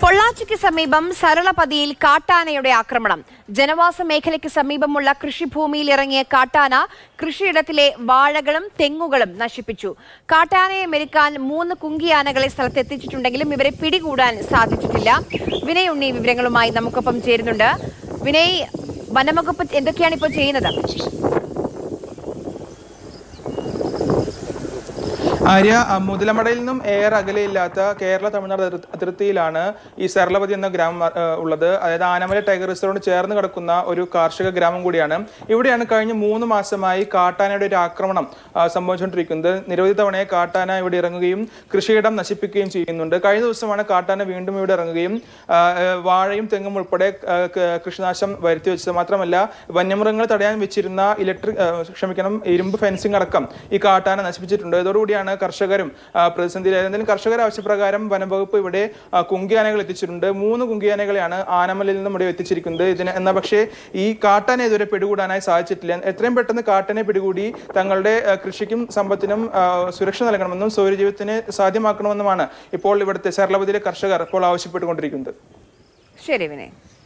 പൊള്ളാച്ചിക്ക് സമീപം സരളപതിയിൽ കാട്ടാനയുടെ ആക്രമണം ജനവാസ മേഖലയ്ക്ക് സമീപമുള്ള കൃഷിഭൂമിയിൽ ഇറങ്ങിയ കാട്ടാന കൃഷിയിടത്തിലെ വാഴകളും തെങ്ങുകളും നശിപ്പിച്ചു കാട്ടാനയെ മെരുക്കാൻ മൂന്ന് കുങ്കിയാനകളെ സ്ഥലത്ത് എത്തിച്ചിട്ടുണ്ടെങ്കിലും ഇവരെ പിടികൂടാൻ സാധിച്ചിട്ടില്ല വിനയ് ഉണ്ണി വിവരങ്ങളുമായി നമുക്കൊപ്പം ചേരുന്നുണ്ട് വിനയ് വനംവകുപ്പ് എന്തൊക്കെയാണ് ഇപ്പോൾ ചെയ്യുന്നത് ആര്യ ആ, മുതലമടയിൽ നിന്നും ഏറെ അകലെയില്ലാത്ത കേരള തമിഴ്നാട് അതിർ- അതിർത്തിയിലാണ് ഈ സരളപതി എന്ന ഗ്രാമം ആ, ഉള്ളത് അതായത് ആനമല ടൈഗർ റിസർവോട് ചേർന്ന് കിടക്കുന്ന ഒരു കാർഷിക ഗ്രാമം കൂടിയാണ് ഇവിടെയാണ് കഴിഞ്ഞ മൂന്ന് മാസമായി കാട്ടാനയുടെ ഒരു ആക്രമണം ആ, സംഭവിച്ചുകൊണ്ടിരിക്കുന്നത് നിരവധി തവണയെ കാട്ടാന ഇവിടെ ഇറങ്ങുകയും കൃഷിയിടം നശിപ്പിക്കുകയും ചെയ്യുന്നുണ്ട് കഴിഞ്ഞ ദിവസമാണ് കാട്ടാന വീണ്ടും ഇവിടെ ഇറങ്ങുകയും ആ, ആ, വാഴയും തെങ്ങും ഉൾപ്പെടെ ആ, ക- കൃഷിനാശം വരുത്തി വെച്ചത് മാത്രമല്ല വന്യമൃഗങ്ങൾ തടയാൻ വെച്ചിരുന്ന ഇലക്ട്രിക് ക്ഷമിക്കണം ഇരുമ്പ് ഫെൻസിംഗ് അടക്കം ഈ കാട്ടാന നശിപ്പിച്ചിട്ടുണ്ട് ഇതോടുകൂടിയാണ് കർഷകരും ആ, പ്രതിസന്ധിയിലായത് എന്തായാലും കർഷകർ ആവശ്യപ്രകാരം വനംവകുപ്പ് ഇവിടെ ആ, കുങ്കിയാനകൾ എത്തിച്ചിട്ടുണ്ട് മൂന്ന് കുങ്കിയാനകളെയാണ് ആനമലയിൽ നിന്നും ഇവിടെ എത്തിച്ചിരിക്കുന്നത് ഇതിന് എന്നാൽ പക്ഷേ ഈ കാട്ടാനെ ഇതുവരെ പിടികൂടാനായി സാധിച്ചിട്ടില്ല എത്രയും പെട്ടെന്ന് കാട്ടനെ പിടികൂടി തങ്ങളുടെ ആ, കൃഷിക്കും സമ്പത്തിനും ആ, സുരക്ഷ നൽകണമെന്നും സൗരജീവിതത്തിന് സാധ്യമാക്കണമെന്നുമാണ് ഇപ്പോൾ ഇവിടുത്തെ സരളപതിയിലെ കർഷകർ ഇപ്പോൾ ആവശ്യപ്പെട്ടുകൊണ്ടിരിക്കുന്നത് ശരി വിനയ്